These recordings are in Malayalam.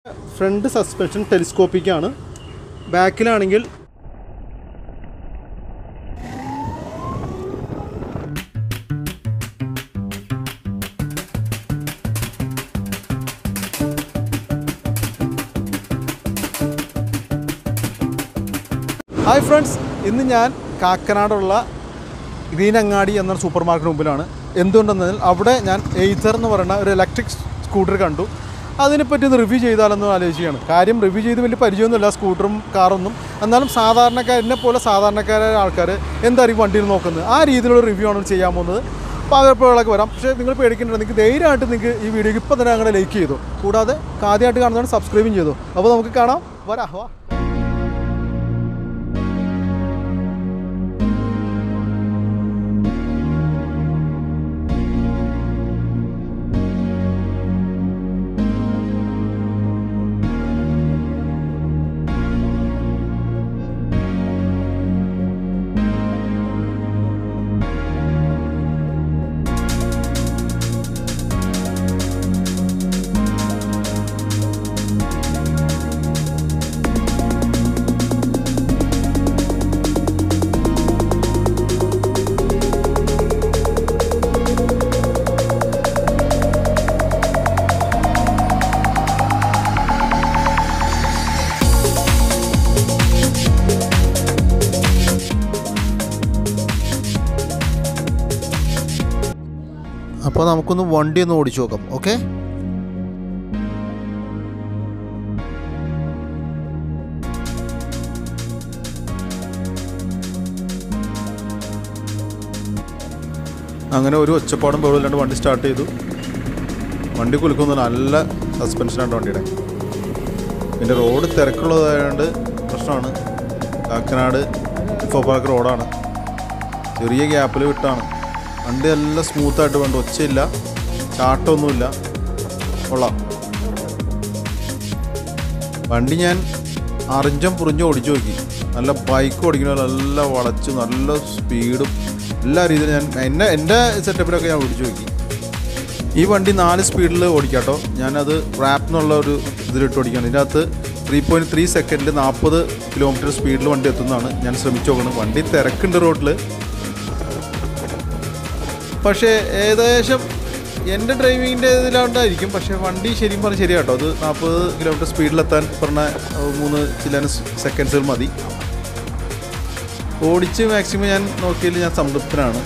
ഫ്രണ്ട് സസ്പെൻഷൻ ടെലിസ്കോപ്പിക്കാണ് ബാക്കിലാണെങ്കിൽ ഹായ് ഫ്രണ്ട്സ് ഇന്ന് ഞാൻ കാക്കനാടുള്ള ഗ്രീൻ അങ്ങാടി എന്ന സൂപ്പർ മാർക്കറ്റ് മുമ്പിലാണ് എന്തുകൊണ്ടെന്നാൽ അവിടെ ഞാൻ എയ്തർ എന്ന് പറയുന്ന ഒരു ഇലക്ട്രിക് സ്കൂട്ടർ കണ്ടു അതിനെപ്പറ്റി ഒന്ന് റിവ്യൂ ചെയ്താലെന്ന് ആലോചിക്കുകയാണ് കാര്യം റിവ്യൂ ചെയ്ത് വലിയ പരിചയമൊന്നുമില്ല സ്കൂട്ടറും കാറൊന്നും എന്നാലും സാധാരണക്കാരനെ പോലെ സാധാരണക്കാരായ ആൾക്കാർ എന്തായിരിക്കും വണ്ടിയിൽ നോക്കുന്നത് ആ രീതിയിലുള്ള റിവ്യൂ ആണ് ചെയ്യാൻ പോകുന്നത് പകർപ്പുകളൊക്കെ വരാം പക്ഷേ നിങ്ങൾ പേടിക്കേണ്ടത് നിങ്ങൾക്ക് ധൈര്യമായിട്ട് നിങ്ങൾക്ക് ഈ വീഡിയോക്ക് ഇപ്പം തന്നെ അങ്ങനെ ലൈക്ക് ചെയ്തു കൂടാതെ ആദ്യമായിട്ട് കാണുന്നതാണ് സബ്സ്ക്രൈബും ചെയ്തു അപ്പോൾ നമുക്ക് കാണാം വരാ വാ അപ്പോൾ നമുക്കൊന്ന് വണ്ടി ഒന്ന് ഓടിച്ചു നോക്കാം ഓക്കെ അങ്ങനെ ഒരു ഒച്ചപ്പാടും ബഹളമില്ലാണ്ട് വണ്ടി സ്റ്റാർട്ട് ചെയ്തു വണ്ടി കുലുക്കുന്ന നല്ല സസ്പെൻഷനാണ് വണ്ടിയുടെ പിന്നെ റോഡ് തിരക്കുള്ളതായതുകൊണ്ട് പ്രശ്നമാണ് കാക്കനാട് ഇഫോ പാർക്ക് റോഡാണ് ചെറിയ ഗ്യാപ്പിൽ വിട്ടാണ് വണ്ടി നല്ല സ്മൂത്തായിട്ട് വേണ്ട ഒച്ചയില്ല ചാട്ടമൊന്നുമില്ല കൊള്ളാം വണ്ടി ഞാൻ അറിഞ്ചം പുറിഞ്ചും ഓടിച്ചു നോക്കി നല്ല ബൈക്ക് ഓടിക്കണ പോലെ നല്ല വളച്ച് നല്ല സ്പീഡും എല്ലാ രീതിയിലും ഞാൻ എന്നെ എൻ്റെ സെറ്റപ്പിലൊക്കെ ഞാൻ ഓടിച്ചു നോക്കി ഈ വണ്ടി നാല് സ്പീഡിൽ ഓടിക്കാട്ടോ ഞാനത് റാപ്പ് എന്നുള്ള ഒരു ഇതിലിട്ട് ഓടിക്കുകയാണ് ഇതിനകത്ത് ത്രീ പോയിൻറ്റ് ത്രീ സെക്കൻഡിൽ നാൽപ്പത് കിലോമീറ്റർ സ്പീഡിൽ വണ്ടി എത്തുന്നതാണ് ഞാൻ ശ്രമിച്ചു നോക്കുന്നത് വണ്ടി തിരക്കുണ്ട് റോഡിൽ പക്ഷേ ഏകദേശം എൻ്റെ ഡ്രൈവിങ്ങിൻ്റെ ഇതിലാണ്ടായിരിക്കും പക്ഷേ വണ്ടി ശരിക്കും പറഞ്ഞാൽ ശരിയാട്ടോ അത് നാൽപ്പത് കിലോമീറ്റർ സ്പീഡിലെത്താൻ പറഞ്ഞ ഏഹ്, മൂന്ന് ചില സെക്കൻഡ്സുകൾ മതി ഓടിച്ച് മാക്സിമം ഞാൻ നോക്കിയതിൽ ഞാൻ സംതൃപ്തനാണ്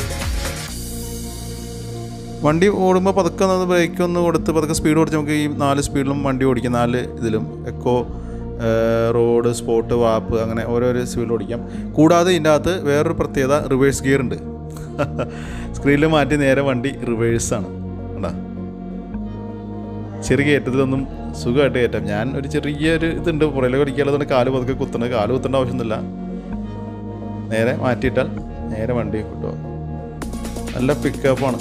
വണ്ടി ഓടുമ്പോൾ പതുക്കെ ഒന്ന് ബ്രേക്ക് ഒന്ന് കൊടുത്ത് പതുക്കെ സ്പീഡ് കൊടുത്ത് നമുക്ക് ഈ നാല് സ്പീഡിലും വണ്ടി ഓടിക്കാം നാല് ഇതിലും എക്കോ റോഡ് സ്പോട്ട് വാപ്പ് അങ്ങനെ ഓരോരോ സ്പീഡിൽ ഓടിക്കാം കൂടാതെ ഇതിൻ്റെ അകത്ത് വേറൊരു പ്രത്യേകത റിവേഴ്സ് ഗിയർ ഉണ്ട് സ്ക്രീനിൽ മാറ്റി നേരെ വണ്ടി റിവേഴ്സാണ് കണ്ടാ ചെറിയ കയറ്റത്തിലൊന്നും സുഖമായിട്ട് കയറ്റാം ഞാൻ ഒരു ചെറിയൊരു ഇതുണ്ട് പുറകിലേക്ക് ഓടിക്കാനുള്ളതുകൊണ്ട് കാല് പതുക്കെ കുത്തണം കാല് കുത്തേണ്ട ആവശ്യമൊന്നുമില്ല നേരെ മാറ്റിയിട്ടാൽ നേരെ വണ്ടി കിട്ടുക നല്ല പിക്കപ്പാണ്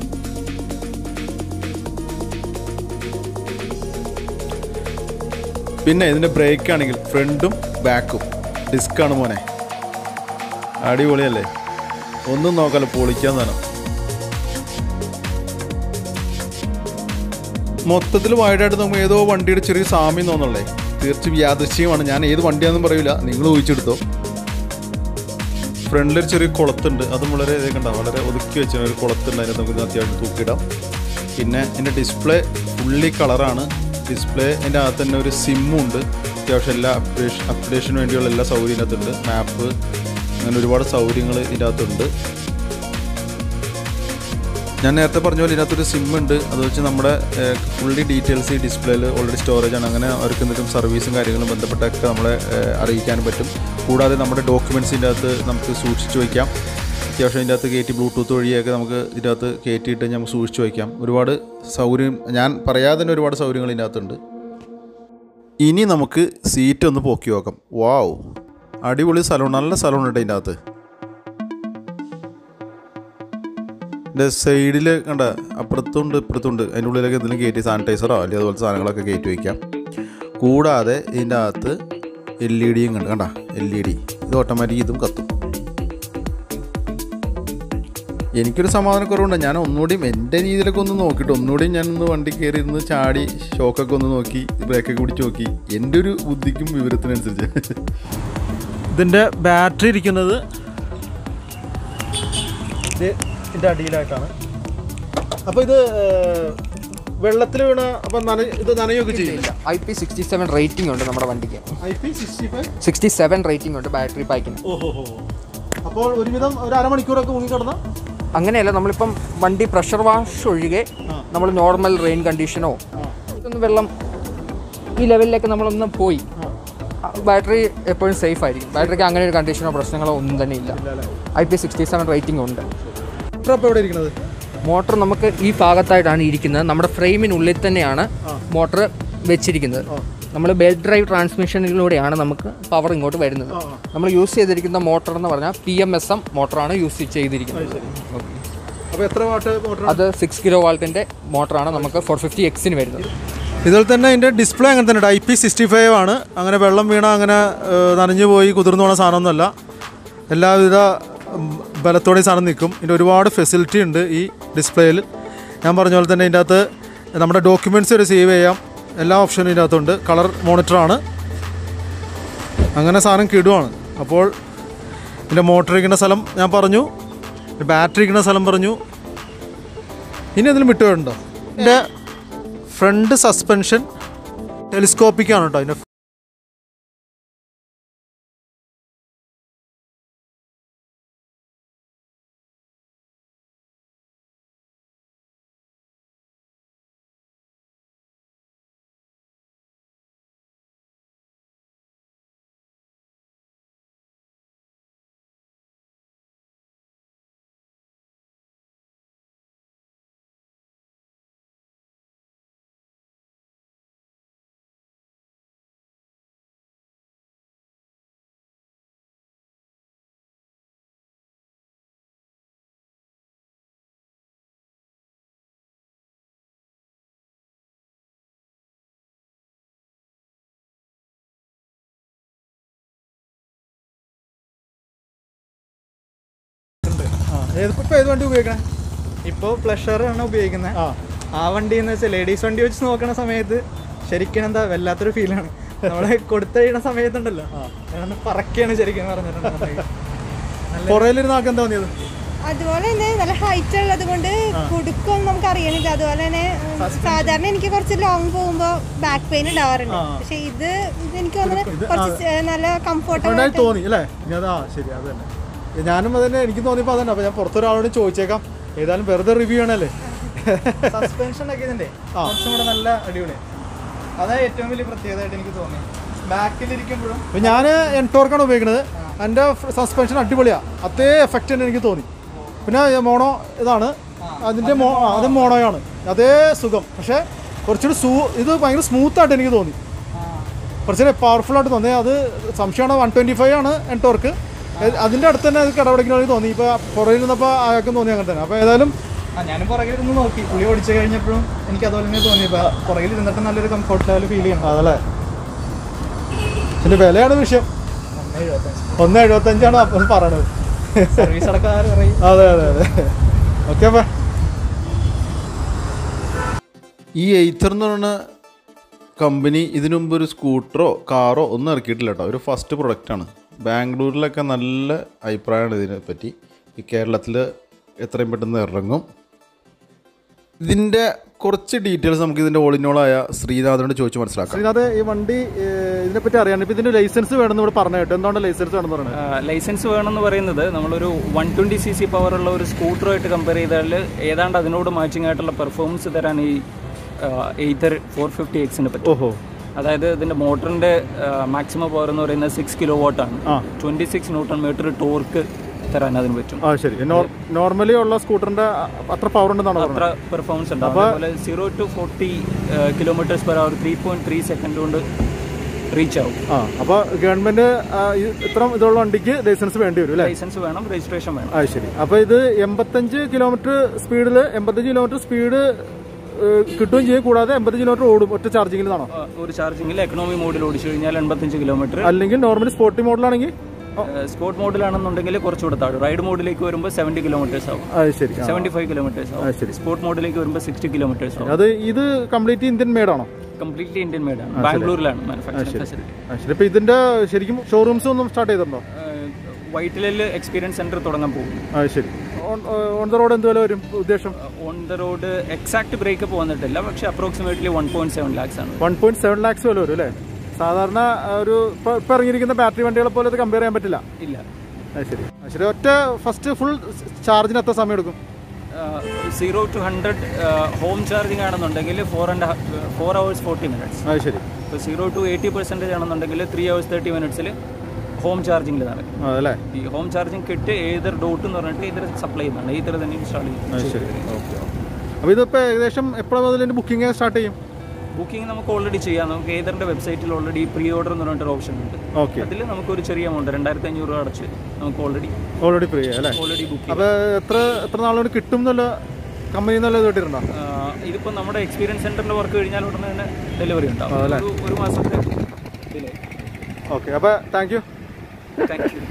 പിന്നെ ഇതിൻ്റെ ബ്രേക്ക് ആണെങ്കിൽ ഫ്രണ്ടും ബാക്കും ഡിസ്ക്കാണ് മോനെ അടിപൊളിയല്ലേ ഒന്നും നോക്കാല്ലോ പൊളിക്കാൻ തന്നെ മൊത്തത്തിൽ വൈഡായിട്ട് നമുക്ക് ഏതോ വണ്ടിയുടെ ചെറിയ സാമ്യം തോന്നുള്ളേ തീർച്ചയായും യാദൃശ്യമാണ് ഞാൻ ഏത് വണ്ടിയാണെന്നും പറയില്ല നിങ്ങൾ ഊഹിച്ചെടുത്തോ ഫ്രണ്ടിലൊരു ചെറിയ കുളത്തുണ്ട് അതും വളരെ ഇതേ കണ്ട വളരെ ഒതുക്കി വെച്ച ഒരു കുളത്തുണ്ട് അതിനകത്ത് നമുക്ക് ഇത് അത്യാവശ്യം തൂക്കിയിടാം പിന്നെ എൻ്റെ ഡിസ്പ്ലേ ഫുള്ളി കളറാണ് ഡിസ്പ്ലേ എൻ്റെ അകത്ത് തന്നെ ഒരു സിമ്മും ഉണ്ട് അത്യാവശ്യം എല്ലാ അപ്ഡേഷൻ അപ്ഡേഷന് വേണ്ടിയുള്ള എല്ലാ സൗകര്യം ഇതിനകത്തുണ്ട് മാപ്പ് അങ്ങനെ ഒരുപാട് സൗകര്യങ്ങൾ ഇതിൻ്റെ അകത്തുണ്ട് ഞാൻ നേരത്തെ പറഞ്ഞ പോലെ ഇതിനകത്തൊരു സിം ഉണ്ട് അത് വെച്ച് നമ്മുടെ ഫുള്ളി ഡീറ്റെയിൽസ് ഈ ഡിസ്പ്ലേയിൽ ഓൾറെഡി സ്റ്റോറേജ് ആണ് അങ്ങനെ അവർക്ക് എന്തെങ്കിലും സർവീസും കാര്യങ്ങളും ബന്ധപ്പെട്ടൊക്കെ നമ്മളെ ഏഹ്, അറിയിക്കാനും പറ്റും കൂടാതെ നമ്മുടെ ഡോക്യുമെൻറ്റ്സ് ഇതിൻ്റെ അകത്ത് നമുക്ക് സൂക്ഷിച്ച് വയ്ക്കാം അത്യാവശ്യം ഇതിൻ്റെ അകത്ത് കയറ്റി ബ്ലൂടൂത്ത് വഴിയൊക്കെ നമുക്ക് ഇതിൻ്റെ അകത്ത് കയറ്റിയിട്ട് നമുക്ക് സൂക്ഷിച്ച് വയ്ക്കാം ഒരുപാട് സൗകര്യം ഞാൻ പറയാതെ തന്നെ ഒരുപാട് സൗകര്യങ്ങൾ ഇതിൻ്റെ അകത്തുണ്ട് ഇനി നമുക്ക് സീറ്റ് ഒന്ന് പൊക്കി നോക്കാം വാവ് അടിപൊളി സ്ഥലമാണ് നല്ല സ്ഥലമുണ്ട് ഇതിൻ്റെ അകത്ത് ഇതിൻ്റെ സൈഡിൽ കണ്ട അപ്പുറത്തുണ്ട് ഇപ്പുറത്തുണ്ട് അതിൻ്റെ ഉള്ളിലൊക്കെ എന്തെങ്കിലും കയറ്റി സാനിറ്റൈസറോ അല്ലെങ്കിൽ അതുപോലത്തെ സാധനങ്ങളൊക്കെ കയറ്റി വയ്ക്കാം കൂടാതെ ഇതിൻ്റെ അകത്ത് എൽ ഇ ഡിയും കണ്ട് കണ്ട എൽ ഇ ഡി ഇത് ഓട്ടോമാറ്റിക് ഇതും കത്തും എനിക്കൊരു സമാധാനക്കുറവുണ്ട് ഞാൻ ഒന്നുകൂടിയും എൻ്റെ രീതിയിലൊക്കെ ഒന്ന് നോക്കിയിട്ട് ഒന്നുകൂടിയും ഞാൻ ഒന്ന് വണ്ടി കയറി ഇരുന്ന് ചാടി ഷോക്കൊക്കെ ഒന്ന് നോക്കി ബ്രേക്കൊക്കെ പിടിച്ച് നോക്കി എൻ്റെ ഒരു ബുദ്ധിക്കും വിവരത്തിനനുസരിച്ച് ഇതിൻ്റെ ബാറ്ററി ഇരിക്കുന്നത് ഇത് ഇതിൻ്റെ അടിയിലായിട്ടാണ് അപ്പോൾ ഇത് വെള്ളത്തിൽ വീണ അപ്പം നന ഇത് നനയൊക്കെ ചെയ്യില്ല I P sixty seven rating ഉണ്ട് നമ്മുടെ വണ്ടിക്ക് I P sixty five sixty seven rating ഉണ്ട് ബാറ്ററി പാക്കിന് ഓഹോ അപ്പോൾ ഒരുവിധം ഒരു അരമണിക്കൂറൊക്കെ മുങ്ങിക്കിടന്ന അങ്ങനെയല്ല നമ്മളിപ്പം വണ്ടി പ്രഷർ വാഷ് ഒഴികെ നമ്മൾ നോർമൽ റെയിൻ കണ്ടീഷനോ ഇതൊന്ന് വെള്ളം ഈ ലെവലിലേക്ക് നമ്മളൊന്ന് പോയി ബാറ്ററി എപ്പോഴും സേഫ് ആയിരിക്കും ബാറ്ററിക്ക് അങ്ങനെ ഒരു കണ്ടീഷനോ പ്രശ്നങ്ങളോ ഒന്നും തന്നെ ഇല്ല I P sixty seven rating ഉണ്ട് ഇപ്പോൾ എവിടെ ഇരിക്കുന്നത് മോട്ടർ നമുക്ക് ഈ ഭാഗത്തായിട്ടാണ് ഇരിക്കുന്നത് നമ്മുടെ ഫ്രെയിമിനുള്ളിൽ തന്നെയാണ് മോട്ടർ വെച്ചിരിക്കുന്നത് നമ്മൾ ബെൽറ്റ് ഡ്രൈവ് ട്രാൻസ്മിഷനിലൂടെയാണ് നമുക്ക് പവർ ഇങ്ങോട്ട് വരുന്നത് നമ്മൾ യൂസ് ചെയ്തിരിക്കുന്ന മോട്ടർ എന്ന് പറഞ്ഞാൽ പി എം എസ് എം മോട്ടറാണ് യൂസ് ചെയ്തിരിക്കുന്നത് Okay. അപ്പോൾ എത്ര വാട്ട് മോട്ടർ അത് സിക്സ് കിലോ വാൾട്ടിൻ്റെ മോട്ടറാണ് നമുക്ക് ഫോർ ഫിഫ്റ്റി എക്സിന് വരുന്നത് ഇതിൽ തന്നെ അതിൻ്റെ ഡിസ്പ്ലേ അങ്ങനെ തന്നെ ഐ പി സിക്സ്റ്റി ഫൈവ് ആണ് അങ്ങനെ വെള്ളം വീണ അങ്ങനെ ഏഹ്, നനഞ്ഞു പോയി കുതിർന്നു പോണ സാധനമൊന്നുമല്ല എല്ലാവിധ ഉം, ബലത്തോടെ ഈ സാധനം നിൽക്കും ഇതിൻ്റെ ഒരുപാട് ഫെസിലിറ്റി ഉണ്ട് ഈ ഡിസ്പ്ലേയിൽ ഞാൻ പറഞ്ഞ പോലെ തന്നെ ഇതിൻ്റെ അകത്ത് നമ്മുടെ ഡോക്യുമെൻറ്റ്സ് വരെ സേവ് ചെയ്യാം എല്ലാ ഓപ്ഷനും ഇതിൻ്റെ അകത്തുണ്ട് കളർ മോണിറ്ററാണ് അങ്ങനെ സാധനം കിടുവാണ് അപ്പോൾ ഇതിൻ്റെ മോട്ടർ ഇരിക്കുന്ന സ്ഥലം ഞാൻ പറഞ്ഞു ബാറ്ററി ഇരിക്കുന്ന സ്ഥലം പറഞ്ഞു ഇനി എന്തെങ്കിലും വിട്ടുപോയിട്ടുണ്ടോ ഇതിൻ്റെ ഫ്രണ്ട് സസ്പെൻഷൻ ടെലിസ്കോപ്പിക് ആണ് കേട്ടോ അതിൻ്റെ ഇപ്പോൾ ഏത് വണ്ടി ഉപയോഗിക്കണേ ഇപ്പോൾ പ്ലഷർ ആണ് ഉപയോഗിക്കുന്നത് ആ ആ വണ്ടി എന്ന് വെച്ചാൽ ലേഡീസ് വണ്ടി വെച്ച് നോക്കുന്ന സമയത്ത് ശരിക്കും എന്താ വല്ലാത്തൊരു ഫീലാണ് നമ്മളെ കൊടുത്തഴിയുന്ന സമയത്തുണ്ടല്ലോ ഞാനൊന്ന് പറക്കുകയാണ് ശരിക്കും പറഞ്ഞിട്ടുണ്ടെങ്കിൽ പുറയിലിരുന്ന് ആൾക്ക് എന്താ തോന്നിയത് അതുപോലെ തന്നെ നല്ല ഹൈറ്റ് ഉള്ളത് കൊണ്ട് കുടുക്കൊന്നും നമുക്ക് അറിയണില്ല അതുപോലെ തന്നെ ഉം, സാധാരണ എനിക്ക് കുറച്ച് ലോങ് പോകുമ്പോ ബാക്ക് പെയിൻ ഉണ്ടാവാറുണ്ട് പക്ഷെ ഇത് ഇത് എനിക്ക് തോന്നുന്നത് കുറച്ച് ഏ, നല്ല കംഫർട്ടബിൾ ഉണ്ടായി തോന്നി അല്ലേ ഇനി അതാ ശരി അത് തന്നെ ഞാനും അതന്നെ എനിക്ക് തോന്നിയപ്പോൾ അതന്നെ അപ്പോൾ ഞാൻ പുറത്തൊരാളോട് ചോദിച്ചേക്കാം ഏതായാലും വെറുതെ റിവ്യൂ ചെയ്യണല്ലേ സസ്പെൻഷൻ ഒക്കെ ഇതിന്റെ കുറച്ചും കൂടെ നല്ല അടിപൊളിയാണ് അതാ ഏറ്റവും വലിയ പ്രത്യേകതയായിട്ട് എനിക്ക് തോന്നി ബാക്കിലിരിക്കുമ്പോഴും അപ്പോൾ ഞാൻ എൻടോർക്കാണ് ഉപയോഗിക്കുന്നത് എൻ്റെ സസ്പെൻഷൻ അടിപൊളിയാണ് അതേ എഫക്റ്റ് തന്നെ എനിക്ക് തോന്നി പിന്നെ മോണോ ഇതാണ് അതിൻ്റെ മോ ആ, അത് മോണോയാണ് അതേ സുഖം പക്ഷേ കുറച്ചുകൂടി സൂ ഇത് ഭയങ്കര സ്മൂത്തായിട്ട് എനിക്ക് തോന്നി കുറച്ചുകൂടി പവർഫുൾ ആയിട്ട് തോന്നി അത് സംശയമാണ് വൺ ട്വൻറ്റി ഫൈവ് ആണ് എൻടോർക്ക് അതിൻ്റെ അടുത്ത് തന്നെ അത് കടപിടിക്കുന്ന തോന്നി ഇപ്പോൾ പുറകിൽ നിന്നപ്പോൾ അയാൾക്കും തോന്നി അങ്ങനെ തന്നെ അപ്പോൾ ഏതായാലും ആ ഞാനും പുറകിൽ ഇരുന്ന് നോക്കി പുള്ളി ഓടിച്ചു കഴിഞ്ഞപ്പോഴും എനിക്ക് അതുപോലെ തന്നെ തോന്നി ഇപ്പൊ പുറകിൽ ഇരുന്നിട്ട് നല്ലൊരു കംഫർട്ട് ലെവൽ ഫീൽ ചെയ്യണം അതല്ലേ ഇതിൻ്റെ വിലയാണ് വിഷയം ഒന്ന് എഴുപത്തഞ്ച് ഒന്ന് എഴുപത്തഞ്ചാണ് അപ്പം പറയണത് സർവീസ് അടക്കാറ് പറയും അതെ അതെ അതെ ഓക്കെ അപ്പം ഈ എയ്ത്തർ എന്ന് പറയുന്ന കമ്പനി ഇതിനു മുമ്പ് ഒരു സ്കൂട്ടറോ കാറോ ഒന്നും ഇറക്കിയിട്ടില്ല കേട്ടോ ഒരു ഫസ്റ്റ് പ്രൊഡക്റ്റാണ് ബാംഗ്ലൂരിലൊക്കെ നല്ല അഭിപ്രായമാണ് ഇതിനെപ്പറ്റി ഈ കേരളത്തിൽ എത്രയും പെട്ടെന്ന് ഇറങ്ങും ഇതിൻ്റെ കുറച്ച് ഡീറ്റെയിൽസ് നമുക്ക് ഇതിൻ്റെ ഓളിനോളായ ശ്രീനാഥനോട് ചോദിച്ച് മനസ്സിലാക്കാം ശ്രീനാഥ് ഈ വണ്ടി ഇതിനെപ്പറ്റി അറിയാൻ ഇപ്പം ഇതിൻ്റെ ലൈസൻസ് വേണമെന്ന് ഇവിടെ പറഞ്ഞു കേട്ടോ എന്താണ് ലൈസൻസ് വേണമെന്ന് പറയുന്നത് ലൈസൻസ് വേണമെന്ന് പറയുന്നത് നമ്മളൊരു വൺ ട്വൻറ്റി സി സി പവറുള്ള ഒരു സ്കൂട്ടറുമായിട്ട് കമ്പയർ ചെയ്താൽ ഏതാണ്ട് അതിനോട് മാച്ചിങ് ആയിട്ടുള്ള പെർഫോമൻസ് തരാൻ ഈ എയ്തർ ഫോർ ഫിഫ്റ്റി എക്സിന് പറ്റും ഓഹോ അതായത് ഇതിൻ്റെ മോട്ടറിൻ്റെ മാക്സിമം പവർ എന്ന് പറയുന്നത് സിക്സ് കിലോ വാട്ടാണ് ആ. Twenty six newton metre torque തരാൻ അതിന് പറ്റും ആ ശരി നോർമലി ഉള്ള സ്കൂട്ടറിന്റെ അത്ര പവർ ഉണ്ടെന്നാണ് അത്ര പറഞ്ഞത് പെർഫോമൻസ് ഉണ്ട് അതുപോലെ zero to forty kilometres per hour three point three second കൊണ്ട് റീച്ച് ആവും ആ അപ്പോൾ ഗവൺമെന്റ് ആ, ഈ ഇത്ര ഇതുള്ള വണ്ടിക്ക് ലൈസൻസ് വേണ്ടി വരും അല്ലേ ലൈസൻസ് വേണം രജിസ്ട്രേഷൻ വേണം ആ ശരി അപ്പോൾ ഇത് എൺപത്തഞ്ച് കിലോമീറ്റർ സ്പീഡിൽ എൺപത്തഞ്ച് കിലോമീറ്റർ സ്പീഡ് കിട്ടുകയും ചെയ്യും കൂടാതെ എൺപത്തഞ്ച് കിലോമീറ്റർ ഓടും ഒറ്റ ചാർജിങ്ങിലാണോ ആ, ഒരു ചാർജിങ്ങിൽ എക്കണോമി മോഡിൽ ഓടിച്ചു കഴിഞ്ഞാൽ എൺപത്തഞ്ച് കിലോമീറ്റർ അല്ലെങ്കിൽ നോർമലി സ്പോർട്ടി മോഡലാണെങ്കിൽ സ്പോർട്ട് മോഡിലാണെന്നുണ്ടെങ്കിൽ കുറച്ചുകൂടെ താഴെ റൈഡ് മോഡിലേക്ക് വരുമ്പോൾ സെവൻറ്റി കിലോമീറ്റേഴ്സ് ആവും അത് ശരി ആ. സെവൻറ്റി ഫൈവ് കിലോമീറ്റേഴ്സ് അത് ശരി. ആവും സ്പോർട്ട് മോഡിലേക്ക് വരുമ്പോൾ സിക്സ്റ്റി കിലോമീറ്റേഴ്സ് ആവും അത് ഇത് കംപ്ലീറ്റ് ഇന്ത്യൻ മെയ്ഡാണോ കംപ്ലീറ്റ്ലി ഇന്ത്യൻ മെയ്ഡാണ് ബാംഗ്ലൂരിലാണ് മാനുഫാക്ചറിംഗ് ഫെസിലിറ്റി ആ ശരി അപ്പോൾ ഇതിൻ്റെ ശരിക്കും ഷോറൂംസ് ഒന്നും സ്റ്റാർട്ട് ചെയ്തിട്ടുണ്ടോ വൈറ്റിലിൽ എക്സ്പീരിയൻസ് സെന്റർ തുടങ്ങാൻ പോകുന്നു അത് ശരി ഓൺ ദ റോഡ് എന്ത് വില വരും ഉദ്ദേശം on the road exact breakup വന്നിട്ടില്ല പക്ഷേ approximately one point seven lakhs ആണ് വൺ പോയിന്റ് സെവൻ ലാക്സ് വില വരും അല്ലേ സാധാരണ ആ, ഒരു ഇപ്പോൾ ഇപ്പോൾ ഇറങ്ങിയിരിക്കുന്ന ബാറ്ററി വണ്ടികളെ പോലെ ഇത് കമ്പയർ ചെയ്യാൻ പറ്റില്ല ഇല്ല അത് ശരി അത് ശരി ഒറ്റ ഫസ്റ്റ് ഫുൾ ചാർജിന് എത്ര സമയം എടുക്കും zero to hundred home charging ആണെന്നുണ്ടെങ്കിൽ four and four hours forty minutes അത് ശരി ഇപ്പോൾ സീറോ ടു എയ്റ്റി പെർസെൻറ്റേജ് ആണെന്നുണ്ടെങ്കിൽ ത്രീ അവേഴ്സ് തേർട്ടി മിനിറ്റ്സിൽ ഹോം ചാർജിങ്ങിൽ നടക്കും അതല്ലേ ഈ ഹോം ചാർജിങ് കിറ്റ് ഏതൊരു ഡോട്ട് എന്ന് പറഞ്ഞിട്ട് ഇതിൽ സപ്ലൈ ചെയ്യുന്നുണ്ട് ഇതിൽ തന്നെ ഇൻസ്റ്റാൾ അത് ശരി ചെയ്യും ഓക്കെ അപ്പോൾ ഇതിപ്പോൾ ഏകദേശം എപ്പോഴാണ് മുതൽ ഇതിൻ്റെ ബുക്കിംഗ് സ്റ്റാർട്ട് ചെയ്യും ബുക്കിംഗ് നമുക്ക് ഓൾറെഡി ചെയ്യാം നമുക്ക് ഏതറിൻ്റെ വെബ്സൈറ്റിൽ ഓൾറെഡി പ്രീ ഓർഡർ എന്ന് പറഞ്ഞിട്ട് ഓപ്ഷൻ ഉണ്ട് ഓക്കെ അതിൽ നമുക്കൊരു ചെറിയ എമൗണ്ട് രണ്ടായിരത്തി അഞ്ഞൂറ് രൂപ അടച്ച് നമുക്ക് ഓൾറെഡി ഓൾറെഡി ഫ്രീ അല്ലേ ഓൾറെഡി ബുക്ക് ചെയ്യാം അപ്പോൾ എത്ര എത്ര നാളുകൊണ്ട് കിട്ടും എന്നുള്ള കമ്പനിയിൽ നിന്നല്ല കേട്ടിട്ടുണ്ടോ ഇതിപ്പോൾ നമ്മുടെ എക്സ്പീരിയൻസ് സെന്ററിൽ വർക്ക് കഴിഞ്ഞാൽ ഉടനെ തന്നെ ഡെലിവറി ഉണ്ടാവും ഒരു ഒരു മാസത്തെ ഡിലേ ഓക്കെ അപ്പോൾ താങ്ക് യു താങ്ക് യു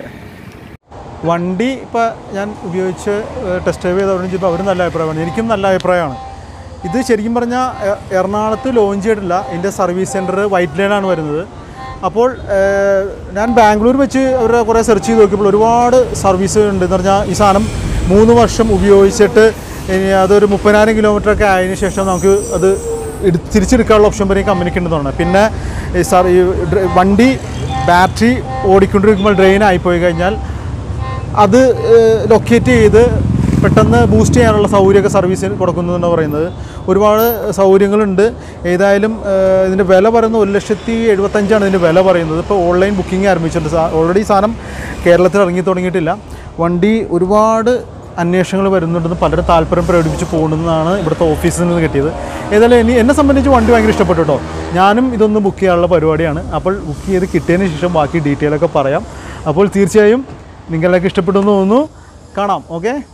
വണ്ടി ഇപ്പോൾ ഞാൻ ഉപയോഗിച്ച് ടെസ്റ്റ് ഡ്രൈവ് ചെയ്തവരും ചെയ്തപ്പോൾ അവരും നല്ല അഭിപ്രായമാണ് എനിക്കും നല്ല അഭിപ്രായമാണ് ഇത് ശരിക്കും പറഞ്ഞാൽ എ- എറണാകുളത്ത് ലോഞ്ച് ചെയ്തിട്ടില്ല ഇതിൻ്റെ സർവീസ് സെൻറ്റർ വൈറ്റ് ലൈനാണ് വരുന്നത് അപ്പോൾ ഏഹ്, ഞാൻ ബാംഗ്ലൂർ വെച്ച് അവരെ കുറേ സെർച്ച് ചെയ്ത് നോക്കിയപ്പോൾ ഒരുപാട് സർവീസ് ഉണ്ട് എന്ന് പറഞ്ഞാൽ ഈ സാധനം മൂന്ന് വർഷം ഉപയോഗിച്ചിട്ട് ഇനി അതൊരു മുപ്പതിനായിരം കിലോമീറ്റർ ഒക്കെ ആയതിനു ശേഷം നമുക്ക് അത് എടു തിരിച്ചെടുക്കാനുള്ള ഓപ്ഷൻ വരെ ഈ കമ്പനിക്ക് ഉണ്ടെന്ന് തോന്നുന്നത് പിന്നെ ഈ സാർ ഈ ഡ്ര- വണ്ടി ബാറ്ററി ഓടിക്കൊണ്ടിരിക്കുമ്പോൾ ഡ്രെയിൻ ആയിപ്പോയി കഴിഞ്ഞാൽ അത് ലൊക്കേറ്റ് ചെയ്ത് പെട്ടെന്ന് ബൂസ്റ്റ് ചെയ്യാനുള്ള സൗകര്യമൊക്കെ സർവീസിൽ കൊടുക്കുന്നതെന്ന് പറയുന്നത് ഒരുപാട് സൗകര്യങ്ങളുണ്ട് ഏതായാലും ഏഹ്, ഇതിൻ്റെ വില പറയുന്നത് ഒരു ലക്ഷത്തി എഴുപത്തഞ്ചാണ് ഇതിൻ്റെ വില പറയുന്നത് ഇപ്പോൾ ഓൺലൈൻ ബുക്കിംഗ് ആരംഭിച്ചിട്ടുണ്ട് ഓൾറെഡി സാധനം കേരളത്തിൽ ഇറങ്ങി തുടങ്ങിയിട്ടില്ല വണ്ടി ഒരുപാട് അന്വേഷണങ്ങൾ വരുന്നുണ്ടെന്ന് പലരും താല്പര്യം പ്രകടിപ്പിച്ച് പോകുന്നതെന്നാണ് ഇവിടുത്തെ ഓഫീസിൽ നിന്ന് കിട്ടിയത് ഏതായാലും എനി എന്നെ സംബന്ധിച്ച് വണ്ടി ഭയങ്കര ഇഷ്ടപ്പെട്ടു കേട്ടോ ഞാനും ഇതൊന്ന് ബുക്ക് ചെയ്യാനുള്ള പരിപാടിയാണ് അപ്പോൾ ബുക്ക് ചെയ്ത് കിട്ടിയതിന് ശേഷം ബാക്കി ഡീറ്റെയിൽ ഒക്കെ പറയാം അപ്പോൾ തീർച്ചയായും നിങ്ങളൊക്കെ ഇഷ്ടപ്പെട്ടു എന്ന് തോന്നുന്നു കാണാം ഓക്കെ